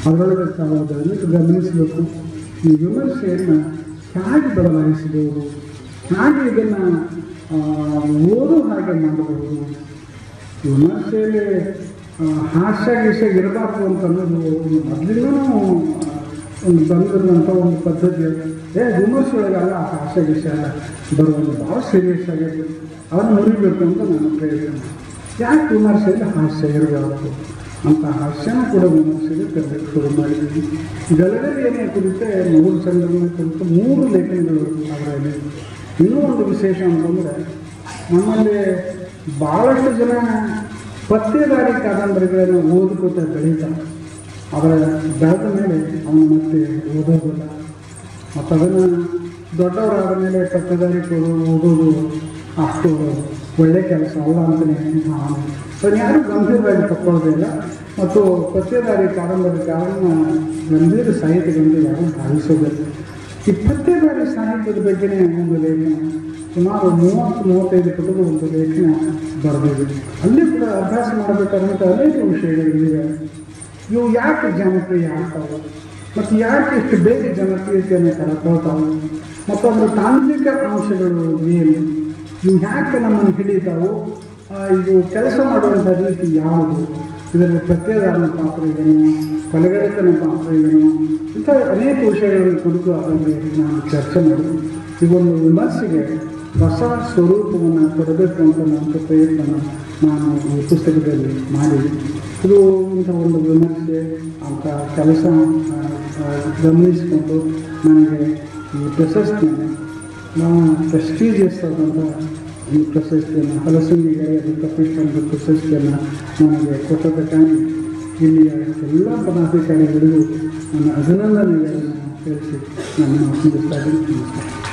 ಅದರೊಳಗೆ ತಾವು ಅದನ್ನು ಗಮನಿಸಬೇಕು ಈ ವಿಮರ್ಶೆಯನ್ನು ಹೇಗೆ ಬದಲಾಯಿಸಬಹುದು ಹೇಗೆ ಇದನ್ನು ಓದೋ ಹಾಗೆ ಮಾಡಬಹುದು ವಿಮರ್ಶೆಯಲ್ಲಿ ಆ, ಹಾಸ್ಯ ಗೀಸ್ಯ ಇರಬಾರ್ದು ಅಂತ ಅನ್ನೋದು ಮೊದಲಿಂದನೂ ಒಂದು ಬಂದಿರುವಂಥ ಒಂದು ಪದ್ಧತಿ ಏ ವಿಮರ್ಶೆ ಒಳಗಲ್ಲ ಹಾಸ್ಯ ಗೀಸ್ಯ ಬರುವುದು ಭಾಳ ಸೀರಿಯಸ್ ಆಗೈತೆ ಅದನ್ನು ಮುರಿಬೇಕು ಅಂತ ನನ್ನ ಪ್ರಯತ್ನ ಯಾಕೆ ವಿಮರ್ಶೆಯಲ್ಲಿ ಹಾಸ್ಯ ಇರಬಾರ್ದು ಅಂತ ಹಾಸ್ಯನ ಕೂಡ ವಿಮರ್ಶೆಗೆ ತರಲಿಕ್ಕೆ ಶುರು ಮಾಡಿದ್ವಿ ಗಲಗಲಿಯನ್ನು ಕುರಿತೆ ಮೂರು ಸಂಘಟನೆ ಕುರಿತು ಮೂರು ಲೇಖನಗಳು ಅದರಲ್ಲಿ ಇನ್ನೂ ಒಂದು ವಿಶೇಷ ಅಂತಂದರೆ ನಮ್ಮಲ್ಲಿ ಭಾಳಷ್ಟು ಜನ ಪತ್ತೇದಾರಿ ಕಾದಂಬರಿಗಳನ್ನು ಓದ್ಕೋತ ಬೆಳೀತಾರೆ ಅದರ ಬೆಳೆದ ಮೇಲೆ ಅವನು ಮತ್ತೆ ಓದೋದಿಲ್ಲ ಮತ್ತು ಅದನ್ನು ದೊಡ್ಡವರಾದ ಮೇಲೆ ಪತ್ತೇದಾರಿ ಕೊಡೋ ಓದೋದು ಅಷ್ಟು ಒಳ್ಳೆಯ ಕೆಲಸ ಅಲ್ಲ ಅಂತಲೇ ನಾನು ಅದನ್ನು ಯಾರೂ ಗಂಭೀರವಾಗಿ ತಗೊಳ್ಳೋದಿಲ್ಲ ಮತ್ತು ಪತ್ತೇದಾರಿ ಕಾದಂಬರಿಕಾರನ ಗಂಭೀರ ಸಾಹಿತ್ಯಗಳಿಂದ ಯಾರೂ ಭಾವಿಸೋದಿಲ್ಲ ಈ ಪತ್ತೇದಾರಿ ಸಾಹಿತ್ಯದ ಬಗ್ಗೆನೇ ಒಂದು ಲೇಖನ ಸುಮಾರು ಮೂವತ್ತು ಮೂವತ್ತೈದು ಪುಟದ ಒಂದು ಲೇಖನ ಬರಬೇಕು ಅಲ್ಲಿ ಕೂಡ ಅಭ್ಯಾಸ ಮಾಡಬೇಕಾದಂಥ ಅನೇಕ ವಿಷಯಗಳಿವೆ ಇವು ಯಾಕೆ ಜನಪ್ರಿಯ ಆಗ್ತಾವೆ ಮತ್ತು ಯಾಕೆ ಇಷ್ಟು ಬೇಗ ಜನಪ್ರಿಯತೆಯನ್ನು ಕಳ್ಕೊಳ್ತಾವೆ ಮತ್ತು ಅದರ ತಾಂತ್ರಿಕ ಅಂಶಗಳು ಏನು ಇವು ಯಾಕೆ ನಮ್ಮನ್ನು ಹಿಡಿತಾವು ಆ, ಇದು ಕೆಲಸ ಮಾಡುವಂಥ ರೀತಿ ಯಾವುದು ಇದರಲ್ಲಿ ಪ್ರತ್ಯೇಕದ ಪಾತ್ರ ಇದೆಯೋ ಕೊಲೆಗಡತನ ಪಾತ್ರ ಇದೆಯೋ ಇಂಥ ಅನೇಕ ವಿಷಯಗಳ ಕುರಿತು ಅದರಲ್ಲಿ ನಾನು ಚರ್ಚೆ ಮಾಡಿದೆ ಇದೊಂದು ವಿಮರ್ಶೆಗೆ ಹೊಸ ಸ್ವರೂಪವನ್ನು ಕೊಡಬೇಕು ಅಂತ ನನ್ನ ಪ್ರಯತ್ನ ನಾನು ಈ ಪುಸ್ತಕದಲ್ಲಿ ಮಾಡಿದೆ ಇದು ಇಂಥ ಒಂದು ವಿಮರ್ಶೆ ಅಂತ ಕೆಲಸ ಆ, ಆ, ಗಮನಿಸಿಕೊಂಡು ನನಗೆ ಈ ಪ್ರಶಸ್ತಿಯನ್ನು ನಾವು ಪ್ರೆಸ್ಟೀಜಿಯಸ್ ಆದಂಥ ಈ ಪ್ರಶಸ್ತಿಯನ್ನು ಹಲಸಿನಿಗೆ ಪ್ರತಿಷ್ಠಾನದ ಪ್ರಶಸ್ತಿಯನ್ನು ನನಗೆ ಕೊಟ್ಟದಕ್ಕಾಗಿ ಇಲ್ಲಿಯ ಎಲ್ಲ ಪದಾಧಿಕಾರಿಗಳಿಗೂ ನನ್ನ ಅಭಿನಂದನೆಗಳನ್ನು ತಿಳಿಸಿ ನಾನು ಮುಗಿಸ್ತಾ ಇದ್ದೀನಿ ನಮಸ್ಕಾರ